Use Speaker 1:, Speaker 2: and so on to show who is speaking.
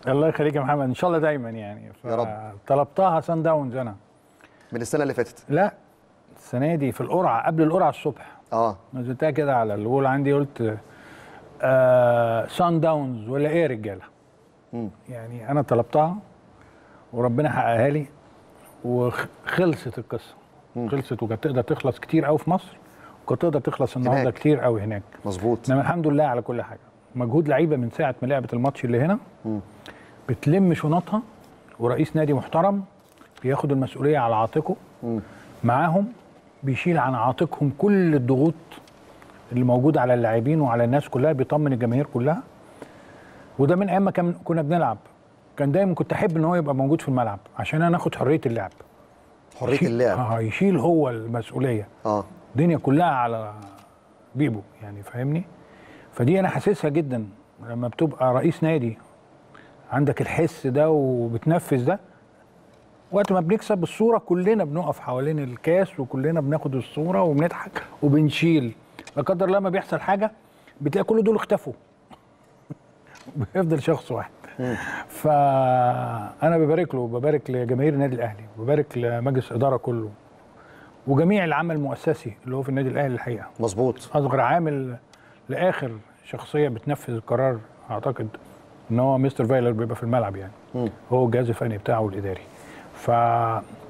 Speaker 1: الله يخليك يا محمد ان شاء الله دايما يعني
Speaker 2: يا رب.
Speaker 1: طلبتها سان داونز انا
Speaker 2: من السنه اللي فاتت
Speaker 1: لا السنه دي في القرعه قبل القرعه الصبح
Speaker 2: اه
Speaker 1: نزلتها كده على الجول عندي قلت آه سان داونز ولا ايه يا رجاله
Speaker 2: مم.
Speaker 1: يعني انا طلبتها وربنا حققها لي وخلصت القصه
Speaker 2: مم.
Speaker 1: خلصت وكانت تقدر تخلص كتير قوي في مصر وكانت تقدر تخلص النهارده
Speaker 2: هناك.
Speaker 1: كتير قوي هناك
Speaker 2: مظبوط
Speaker 1: انما الحمد لله على كل حاجه مجهود لعيبه من ساعه ما لعبت الماتش اللي هنا
Speaker 2: مم.
Speaker 1: بتلم شنطها ورئيس نادي محترم بياخد المسؤوليه على عاتقه
Speaker 2: مم.
Speaker 1: معاهم بيشيل عن عاتقهم كل الضغوط اللي موجوده على اللاعبين وعلى الناس كلها بيطمن الجماهير كلها وده من ايام ما كان كنا بنلعب كان دايما كنت احب ان هو يبقى موجود في الملعب عشان انا اخد حريه اللعب
Speaker 2: حريه
Speaker 1: يشيل-
Speaker 2: اللعب
Speaker 1: اه يشيل هو المسؤوليه
Speaker 2: اه
Speaker 1: الدنيا كلها على بيبو يعني فاهمني فدي انا حاسسها جدا لما بتبقى رئيس نادي عندك الحس ده وبتنفذ ده وقت ما بنكسب الصوره كلنا بنقف حوالين الكاس وكلنا بناخد الصوره وبنضحك وبنشيل لا قدر الله ما بيحصل حاجه بتلاقي كل دول اختفوا بيفضل شخص واحد فانا ببارك له وببارك لجماهير النادي الاهلي وببارك لمجلس الاداره كله وجميع العمل المؤسسي اللي هو في النادي الاهلي الحقيقه
Speaker 2: مظبوط
Speaker 1: اصغر عامل لاخر شخصيه بتنفذ القرار اعتقد ان هو مستر فايلر بيبقى في الملعب يعني
Speaker 2: مم.
Speaker 1: هو الجهاز الفني بتاعه والاداري ف